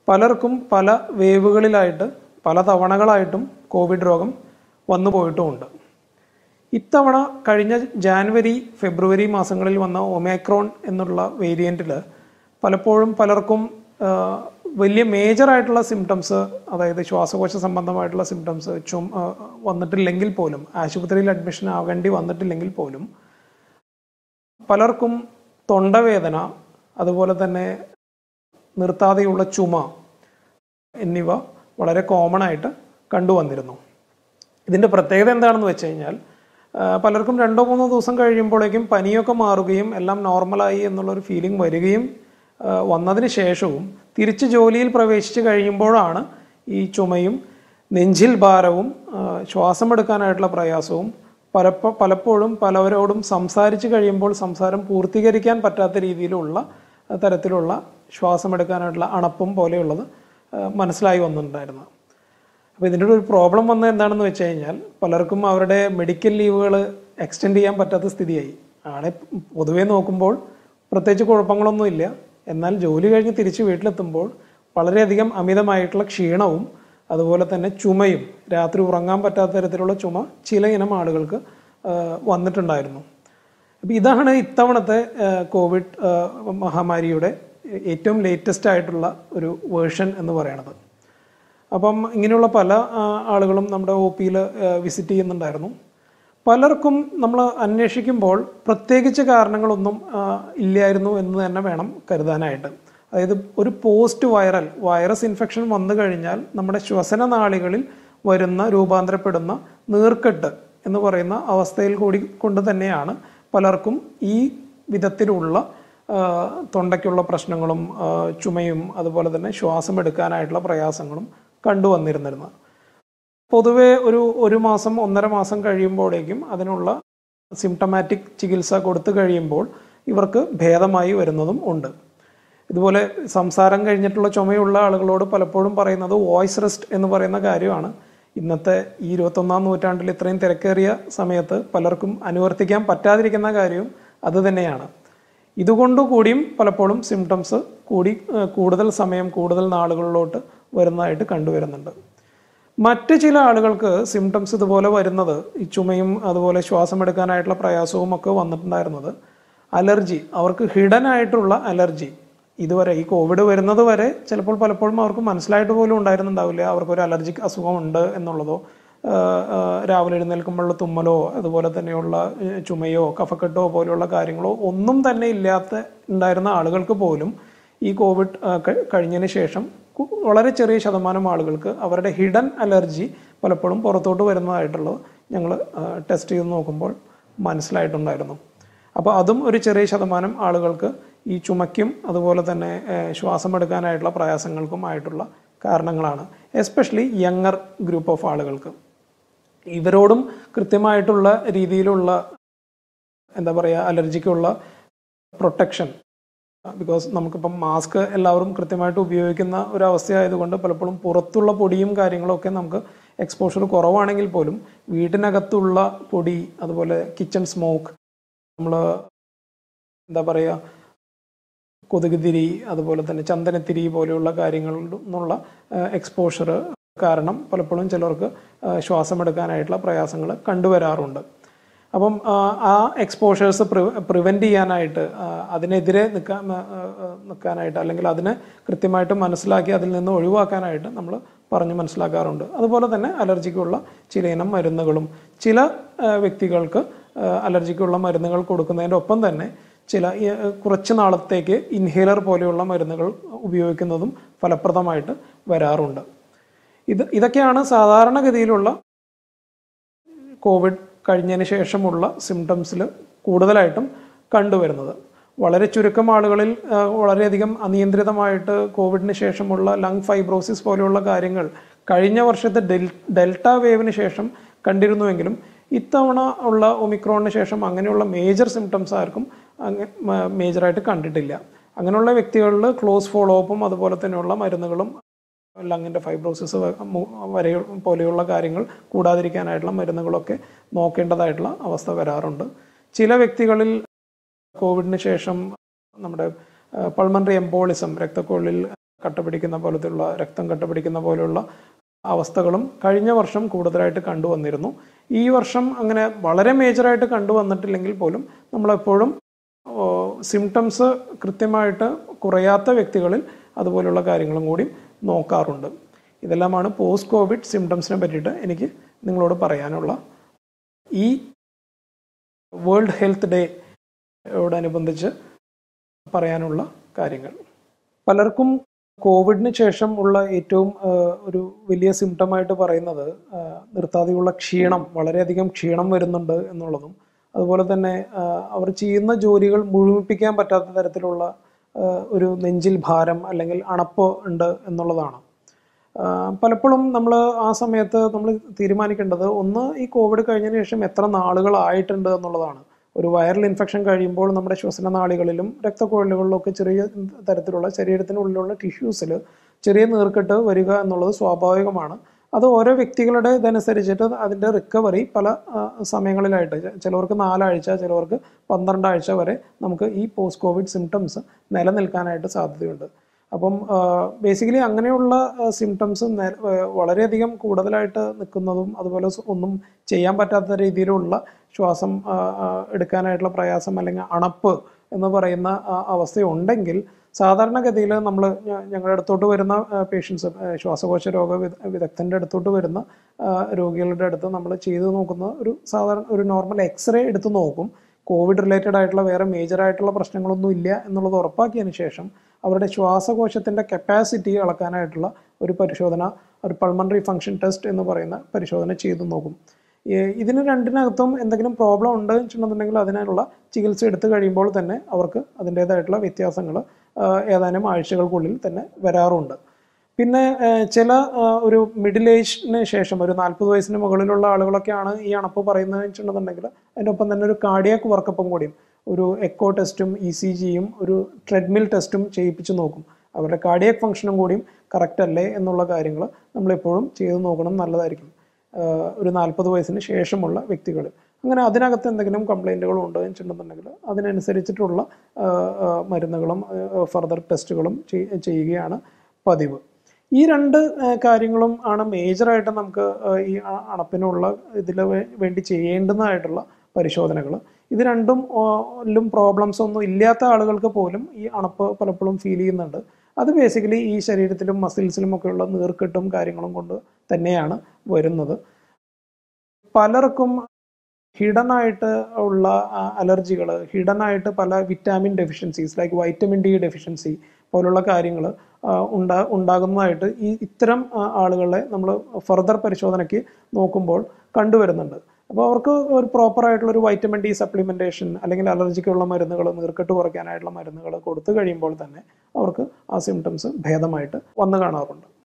പലർക്കും പല വേവുകളിലായിട്ട് പല തവണകളായിട്ടും കോവിഡ് രോഗം വന്നു പോയിട്ടുമുണ്ട് ഇത്തവണ കഴിഞ്ഞ ജാനുവരി ഫെബ്രുവരി മാസങ്ങളിൽ വന്ന ഒമേക്രോൺ എന്നുള്ള വേരിയൻറ്റിൽ പലപ്പോഴും പലർക്കും ആ, വലിയ മേജർ ആയിട്ടുള്ള സിംറ്റംസ് അതായത് ശ്വാസകോശ സംബന്ധമായിട്ടുള്ള സിംറ്റംസ് ചും ആ, വന്നിട്ടില്ലെങ്കിൽ പോലും ആശുപത്രിയിൽ അഡ്മിഷൻ ആവേണ്ടി വന്നിട്ടില്ലെങ്കിൽ പോലും പലർക്കും തൊണ്ടവേദന അതുപോലെ തന്നെ നിർത്താതെയുള്ള ചുമ എന്നിവ വളരെ കോമൺ ആയിട്ട് കണ്ടുവന്നിരുന്നു ഇതിൻ്റെ പ്രത്യേകത എന്താണെന്ന് വെച്ച് കഴിഞ്ഞാൽ ആ, പലർക്കും രണ്ടോ മൂന്നോ ദിവസം കഴിയുമ്പോഴേക്കും പനിയൊക്കെ മാറുകയും എല്ലാം നോർമലായി എന്നുള്ളൊരു ഫീലിംഗ് വരികയും ആ, വന്നതിന് ശേഷവും തിരിച്ച് ജോലിയിൽ പ്രവേശിച്ച് കഴിയുമ്പോഴാണ് ഈ ചുമയും നെഞ്ചിൽ ഭാരവും ആ, ശ്വാസമെടുക്കാനായിട്ടുള്ള പ്രയാസവും പലപ്പോ പലപ്പോഴും പലവരോടും സംസാരിച്ച് കഴിയുമ്പോൾ സംസാരം പൂർത്തീകരിക്കാൻ പറ്റാത്ത രീതിയിലുള്ള ആ, തരത്തിലുള്ള ശ്വാസമെടുക്കാനായിട്ടുള്ള അണപ്പും പോലെയുള്ളത് ആ, മനസ്സിലായി വന്നിട്ടുണ്ടായിരുന്നു അപ്പോൾ ഇതിൻ്റെ ഒരു പ്രോബ്ലം വന്നത് എന്താണെന്ന് വെച്ച് കഴിഞ്ഞാൽ പലർക്കും അവരുടെ മെഡിക്കൽ ലീവുകൾ എക്സ്റ്റെൻഡ് ചെയ്യാൻ പറ്റാത്ത സ്ഥിതിയായി ആളെ പൊതുവേ നോക്കുമ്പോൾ പ്രത്യേകിച്ച് കുഴപ്പങ്ങളൊന്നുമില്ല എന്നാൽ ജോലി കഴിഞ്ഞ് തിരിച്ച് വീട്ടിലെത്തുമ്പോൾ വളരെയധികം അമിതമായിട്ടുള്ള ക്ഷീണവും അതുപോലെ തന്നെ ചുമയും രാത്രി ഉറങ്ങാൻ പറ്റാത്ത തരത്തിലുള്ള ചുമ ചില ഇനം ആളുകൾക്ക് ആ, വന്നിട്ടുണ്ടായിരുന്നു അപ്പോൾ ഇതാണ് ഇത്തവണത്തെ ആ, കോവിഡ് ആ, മഹാമാരിയുടെ ഏറ്റവും ലേറ്റസ്റ്റ് ആയിട്ടുള്ള ഒരു വേർഷൻ എന്ന് പറയുന്നത് അപ്പം ഇങ്ങനെയുള്ള പല ആ, ആളുകളും നമ്മുടെ ഒ പിയിൽ വിസിറ്റ് ചെയ്യുന്നുണ്ടായിരുന്നു പലർക്കും നമ്മൾ അന്വേഷിക്കുമ്പോൾ പ്രത്യേകിച്ച് കാരണങ്ങളൊന്നും ആ, ഇല്ലായിരുന്നു എന്ന് തന്നെ വേണം കരുതാനായിട്ട് അതായത് ഒരു പോസ്റ്റ് വൈറൽ വൈറസ് ഇൻഫെക്ഷൻ വന്നു കഴിഞ്ഞാൽ നമ്മുടെ ശ്വസന നാളികളിൽ വരുന്ന രൂപാന്തരപ്പെടുന്ന നീർക്കെട്ട് എന്ന് പറയുന്ന അവസ്ഥയിൽ കൂടി കൊണ്ട് തന്നെയാണ് പലർക്കും ഈ വിധത്തിലുള്ള ആ, തൊണ്ടയ്ക്കുള്ള പ്രശ്നങ്ങളും ആ, ചുമയും അതുപോലെ തന്നെ ശ്വാസം എടുക്കാനായിട്ടുള്ള പ്രയാസങ്ങളും കണ്ടുവന്നിരുന്നിരുന്നത് പൊതുവെ ഒരു ഒരു മാസം ഒന്നര മാസം കഴിയുമ്പോഴേക്കും അതിനുള്ള സിംറ്റമാറ്റിക് ചികിത്സ കൊടുത്തു കഴിയുമ്പോൾ ഇവർക്ക് ഭേദമായി വരുന്നതും ഉണ്ട് ഇതുപോലെ സംസാരം കഴിഞ്ഞിട്ടുള്ള ചുമയുള്ള ആളുകളോട് പലപ്പോഴും പറയുന്നത് വോയിസ് റെസ്റ്റ് എന്ന് പറയുന്ന കാര്യമാണ് ഇന്നത്തെ ഈ ഇരുപത്തൊന്നാം നൂറ്റാണ്ടിൽ ഇത്രയും തിരക്കേറിയ സമയത്ത് പലർക്കും അനുവർത്തിക്കാൻ പറ്റാതിരിക്കുന്ന കാര്യവും അത് തന്നെയാണ് ഇതുകൊണ്ട് കൂടിയും പലപ്പോഴും സിംറ്റംസ് കൂടി ഏഹ് കൂടുതൽ സമയം കൂടുതൽ നാളുകളിലോട്ട് വരുന്നതായിട്ട് കണ്ടുവരുന്നുണ്ട് മറ്റ് ചില ആളുകൾക്ക് സിംറ്റംസ് ഇതുപോലെ വരുന്നത് ഈ ചുമയും അതുപോലെ ശ്വാസം എടുക്കാനായിട്ടുള്ള പ്രയാസവും ഒക്കെ വന്നിട്ടുണ്ടായിരുന്നത് അലർജി അവർക്ക് ഹിഡൻ ആയിട്ടുള്ള അലർജി ഇതുവരെ ഈ കോവിഡ് വരുന്നത് വരെ ചിലപ്പോൾ പലപ്പോഴും അവർക്ക് മനസ്സിലായിട്ട് പോലും ഉണ്ടായിരുന്നുണ്ടാവില്ല അവർക്കൊരു അലർജിക് അസുഖമുണ്ട് എന്നുള്ളതോ ആഹ് ആഹ് രാവിലെ എഴുന്നേൽക്കുമ്പോഴുള്ള തുമ്മലോ അതുപോലെ തന്നെയുള്ള ഏഹ് ചുമയോ കഫക്കെട്ടോ പോലെയുള്ള കാര്യങ്ങളോ ഒന്നും തന്നെ ഇല്ലാത്ത ഉണ്ടായിരുന്ന ആളുകൾക്ക് പോലും ഈ കോവിഡ് ആഹ് ക- കഴിഞ്ഞതിന് ശേഷം കു- വളരെ ചെറിയ ശതമാനം ആളുകൾക്ക് അവരുടെ ഹിഡൻ അലർജി പലപ്പോഴും പുറത്തോട്ട് വരുന്നതായിട്ടുള്ളത് ഞങ്ങൾ ടെസ്റ്റ് ചെയ്ത് നോക്കുമ്പോൾ മനസ്സിലായിട്ടുണ്ടായിരുന്നു അപ്പോൾ അതും ഒരു ചെറിയ ശതമാനം ആളുകൾക്ക് ഈ ചുമയ്ക്കും അതുപോലെ തന്നെ ഏഹ്, ശ്വാസം എടുക്കാനായിട്ടുള്ള പ്രയാസങ്ങൾക്കും ആയിട്ടുള്ള കാരണങ്ങളാണ് എസ്പെഷ്യലി യങ്ങർ ഗ്രൂപ്പ് ഓഫ് ആളുകൾക്ക് ഇവരോടും കൃത്യമായിട്ടുള്ള രീതിയിലുള്ള എന്താ പറയുക അലർജിക്കുള്ള പ്രൊട്ടക്ഷൻ ബിക്കോസ് നമുക്കിപ്പം മാസ്ക് എല്ലാവരും കൃത്യമായിട്ട് ഉപയോഗിക്കുന്ന ഒരു അവസ്ഥയായതുകൊണ്ട് പലപ്പോഴും പുറത്തുള്ള പൊടിയും കാര്യങ്ങളും ഒക്കെ നമുക്ക് എക്സ്പോഷർ കുറവാണെങ്കിൽ പോലും വീട്ടിനകത്തുള്ള പൊടി അതുപോലെ കിച്ചൺ സ്മോക്ക് നമ്മൾ എന്താ പറയുക കൊതുകുതിരി അതുപോലെ തന്നെ ചന്ദനത്തിരി പോലെയുള്ള കാര്യങ്ങളിൽ നിന്നുള്ള എക്സ്പോഷർ കാരണം പലപ്പോഴും ചിലർക്ക് ആ, ശ്വാസമെടുക്കാനായിട്ടുള്ള പ്രയാസങ്ങൾ കണ്ടുവരാറുണ്ട് അപ്പം ആ, ആ എക്സ്പോഷേഴ്സ് പ്രിവെൻറ്റ് ചെയ്യാനായിട്ട് ആ, അതിനെതിരെ നിൽക്കാൻ ആ, ആ, നിൽക്കാനായിട്ട് അല്ലെങ്കിൽ അതിനെ കൃത്യമായിട്ട് മനസ്സിലാക്കി അതിൽ നിന്ന് ഒഴിവാക്കാനായിട്ട് നമ്മൾ പറഞ്ഞ് മനസ്സിലാക്കാറുണ്ട് അതുപോലെ തന്നെ അലർജിക്കുള്ള ചിലയിനം മരുന്നുകളും ചില ആ, വ്യക്തികൾക്ക് ആ, അലർജിക്കുള്ള മരുന്നുകൾ കൊടുക്കുന്നതിൻ്റെ ഒപ്പം തന്നെ ചില ഈ, ആ, കുറച്ച് നാളത്തേക്ക് ഇൻഹേലർ പോലെയുള്ള മരുന്നുകൾ ഉപയോഗിക്കുന്നതും ഫലപ്രദമായിട്ട് വരാറുണ്ട് ഇത് ഇതൊക്കെയാണ് സാധാരണഗതിയിലുള്ള കോവിഡ് കഴിഞ്ഞതിന് ശേഷമുള്ള സിംറ്റംസിൽ കൂടുതലായിട്ടും കണ്ടുവരുന്നത് വളരെ ചുരുക്കം ആളുകളിൽ ആ, വളരെയധികം അനിയന്ത്രിതമായിട്ട് കോവിഡിന് ശേഷമുള്ള ലങ് ഫൈബ്രോസിസ് പോലെയുള്ള കാര്യങ്ങൾ കഴിഞ്ഞ വർഷത്തെ ഡെൽ ഡെൽറ്റ വേവിന് ശേഷം കണ്ടിരുന്നുവെങ്കിലും ഇത്തവണ ഉള്ള ഒമിക്രോണിന് ശേഷം അങ്ങനെയുള്ള മേജർ സിംറ്റംസ് ആർക്കും അങ്ങ മേജറായിട്ട് കണ്ടിട്ടില്ല അങ്ങനെയുള്ള വ്യക്തികളിൽ ക്ലോസ് ഫോളോ അപ്പും അതുപോലെ തന്നെയുള്ള മരുന്നുകളും ലങ്ങിൻ്റെ ഫൈബ്രോസിസ് വരെ പോലെയുള്ള കാര്യങ്ങൾ കൂടാതിരിക്കാനായിട്ടുള്ള മരുന്നുകളൊക്കെ നോക്കേണ്ടതായിട്ടുള്ള അവസ്ഥ വരാറുണ്ട് ചില വ്യക്തികളിൽ കോവിഡിന് ശേഷം നമ്മുടെ പൾമണറി എംബോളിസം രക്തക്കൊള്ളിൽ കട്ട പിടിക്കുന്ന പോലത്തെയുള്ള രക്തം കട്ട പിടിക്കുന്ന പോലെയുള്ള അവസ്ഥകളും കഴിഞ്ഞ വർഷം കൂടുതലായിട്ട് കണ്ടുവന്നിരുന്നു ഈ വർഷം അങ്ങനെ വളരെ മേജറായിട്ട് കണ്ടുവന്നിട്ടില്ലെങ്കിൽ പോലും നമ്മളെപ്പോഴും സിംറ്റംസ് കൃത്യമായിട്ട് കുറയാത്ത വ്യക്തികളിൽ അതുപോലുള്ള കാര്യങ്ങളും കൂടി നോക്കാറുണ്ട് ഇതെല്ലാമാണ് പോസ്റ്റ് കോവിഡ് സിംറ്റംസിനെ പറ്റിയിട്ട് എനിക്ക് നിങ്ങളോട് പറയാനുള്ള ഈ വേൾഡ് ഹെൽത്ത് ഡേയോടനുബന്ധിച്ച് പറയാനുള്ള കാര്യങ്ങൾ പലർക്കും കോവിഡിന് ശേഷം ഉള്ള ഏറ്റവും ആ, ഒരു വലിയ സിംറ്റമായിട്ട് പറയുന്നത് ആ, നിർത്താതെയുള്ള ക്ഷീണം വളരെയധികം ക്ഷീണം വരുന്നുണ്ട് എന്നുള്ളതും അതുപോലെ തന്നെ ആ, അവർ ചെയ്യുന്ന ജോലികൾ മുഴുമിപ്പിക്കാൻ പറ്റാത്ത തരത്തിലുള്ള ആ, ഒരു നെഞ്ചിൽ ഭാരം അല്ലെങ്കിൽ അണപ്പ് ഉണ്ട് എന്നുള്ളതാണ് ആ, പലപ്പോഴും നമ്മൾ ആ സമയത്ത് നമ്മൾ തീരുമാനിക്കേണ്ടത് ഒന്ന് ഈ കോവിഡ് കഴിഞ്ഞതിന് ശേഷം എത്ര നാളുകളായിട്ടുണ്ട് എന്നുള്ളതാണ് ഒരു വൈറൽ ഇൻഫെക്ഷൻ കഴിയുമ്പോൾ നമ്മുടെ ശ്വസന നാളികളിലും രക്തക്കുഴലുകളിലും ഒക്കെ ചെറിയ തരത്തിലുള്ള ശരീരത്തിനുള്ളിലുള്ള ടിഷ്യൂസിൽ ചെറിയ നീർക്കെട്ട് വരിക എന്നുള്ളത് സ്വാഭാവികമാണ് അത് ഓരോ വ്യക്തികളുടെ ഇതനുസരിച്ചിട്ട് അതിൻ്റെ റിക്കവറി പല ആ, സമയങ്ങളിലായിട്ട് ചെ- ചിലവർക്ക് നാലാഴ്ച ചിലവർക്ക് പന്ത്രണ്ടാഴ്ച വരെ നമുക്ക് ഈ പോസ്റ്റ് കോവിഡ് സിംറ്റംസ് നിലനിൽക്കാനായിട്ട് സാധ്യതയുണ്ട് അപ്പം ബേസിക്കലി അങ്ങനെയുള്ള സിംറ്റംസ് വളരെയധികം കൂടുതലായിട്ട് നിൽക്കുന്നതും അതുപോലെ സ് ഒന്നും ചെയ്യാൻ പറ്റാത്ത രീതിയിലുള്ള ശ്വാസം ആ, ആ, എടുക്കാനായിട്ടുള്ള പ്രയാസം അല്ലെങ്കിൽ അണപ്പ് എന്ന് പറയുന്ന ആ, അവസ്ഥയുണ്ടെങ്കിൽ സാധാരണഗതിയിൽ നമ്മൾ ഞങ്ങളുടെ അടുത്തോട്ട് വരുന്ന പേഷ്യൻസ് ശ്വാസകോശ രോഗ വിദ- വിദഗ്ധൻ്റെ അടുത്തോട്ട് വരുന്ന ആ, രോഗികളുടെ അടുത്ത് നമ്മൾ ചെയ്ത് നോക്കുന്ന ഒരു സാധാരണ ഒരു നോർമൽ എക്സ്റേ എടുത്ത് നോക്കും കോവിഡ് റിലേറ്റഡ് ആയിട്ടുള്ള വേറെ മേജർ ആയിട്ടുള്ള പ്രശ്നങ്ങളൊന്നും ഇല്ല എന്നുള്ളത് ഉറപ്പാക്കിയതിന് ശേഷം അവരുടെ ശ്വാസകോശത്തിൻ്റെ കപ്പാസിറ്റി അളക്കാനായിട്ടുള്ള ഒരു പരിശോധന ഒരു പൾമണറി ഫങ്ഷൻ ടെസ്റ്റ് എന്ന് പറയുന്ന പരിശോധന ചെയ്തു നോക്കും ഈ ഇതിന് രണ്ടിനകത്തും എന്തെങ്കിലും പ്രോബ്ലം ഉണ്ട് വെച്ചിട്ടുണ്ടെന്നുണ്ടെങ്കിൽ അതിനുള്ള ചികിത്സ എടുത്തു കഴിയുമ്പോൾ തന്നെ അവർക്ക് അതിൻ്റേതായിട്ടുള്ള വ്യത്യാസങ്ങൾ ഏതാനും ആഴ്ചകൾക്കുള്ളിൽ തന്നെ വരാറുണ്ട് പിന്നെ ഏഹ്, ചില ആഹ്, ഒരു മിഡിൽ ഏജിന് ശേഷം ഒരു നാൽപ്പത് വയസ്സിന് മുകളിലുള്ള ആളുകളൊക്കെയാണ് ഈ അണപ്പ് പറയുന്നത് വെച്ചിട്ടുണ്ടെന്നുണ്ടെങ്കിൽ അതിൻ്റെ ഒപ്പം തന്നെ ഒരു കാർഡിയാക്ക് വർക്കപ്പും കൂടിയും ഒരു എക്കോ ടെസ്റ്റും ഇ സി ജിയും ഒരു ട്രെഡ്മിൽ ടെസ്റ്റും ചെയ്യിപ്പിച്ച് നോക്കും അവരുടെ കാർഡിയാക് ഫംഗ്ഷനും കൂടിയും കറക്റ്റ് അല്ലേ എന്നുള്ള കാര്യങ്ങൾ നമ്മളെപ്പോഴും ചെയ്തു നോക്കണം നല്ലതായിരിക്കും ആഹ്, ഒരു നാൽപ്പത് വയസ്സിന് ശേഷമുള്ള വ്യക്തികൾ അങ്ങനെ അതിനകത്ത് എന്തെങ്കിലും കംപ്ലൈൻറ്റുകൾ ഉണ്ട് വെച്ചിട്ടുണ്ടെന്നുണ്ടെങ്കിൽ അതിനനുസരിച്ചിട്ടുള്ള ആഹ്, ആഹ്, മരുന്നുകളും ഫർദർ ടെസ്റ്റുകളും ചെയ്- ചെയ്യുകയാണ് പതിവ് ഈ രണ്ട് ആഹ്, കാര്യങ്ങളും ആണ് മേജറായിട്ട് നമുക്ക് ആഹ്, ഈ അ- അണപ്പിനുള്ള ഇതിൽ വേണ്ടി ചെയ്യേണ്ടുന്നതായിട്ടുള്ള പരിശോധനകൾ ഇത് രണ്ടും ലും പ്രോബ്ലംസ് ഒന്നും ഇല്ലാത്ത ആളുകൾക്ക് പോലും ഈ അണപ്പ് പലപ്പോഴും ഫീൽ ചെയ്യുന്നുണ്ട് അത് ബേസിക്കലി ഈ ശരീരത്തിലും മസിൽസിലും ഒക്കെയുള്ള നീർക്കെട്ടും കാര്യങ്ങളും കൊണ്ട് തന്നെയാണ് വരുന്നത് പലർക്കും ഹിഡൻ ആയിട്ട് ഉള്ള അലർജികൾ ഹിഡൻ ആയിട്ട് പല vitamin deficiencies like vitamin D deficiency പോലുള്ള കാര്യങ്ങൾ ഉണ്ടാ ഉണ്ടാകുന്നതായിട്ട് ഈ ഇത്തരം ആ, ആളുകളെ നമ്മൾ ഫർദർ പരിശോധനയ്ക്ക് നോക്കുമ്പോൾ കണ്ടുവരുന്നുണ്ട് അപ്പോൾ അവർക്ക് ഒരു പ്രോപ്പർ ആയിട്ടുള്ള ഒരു വൈറ്റമിൻ ഡി സപ്ലിമെൻറ്റേഷൻ അല്ലെങ്കിൽ അലർജിക്കുള്ള മരുന്നുകൾ നീർക്കെട്ട് കുറയ്ക്കാനായിട്ടുള്ള മരുന്നുകൾ കൊടുത്തു കഴിയുമ്പോൾ തന്നെ അവർക്ക് ആ സിംറ്റംസ് ഭേദമായിട്ട് വന്നു കാണാറുണ്ട്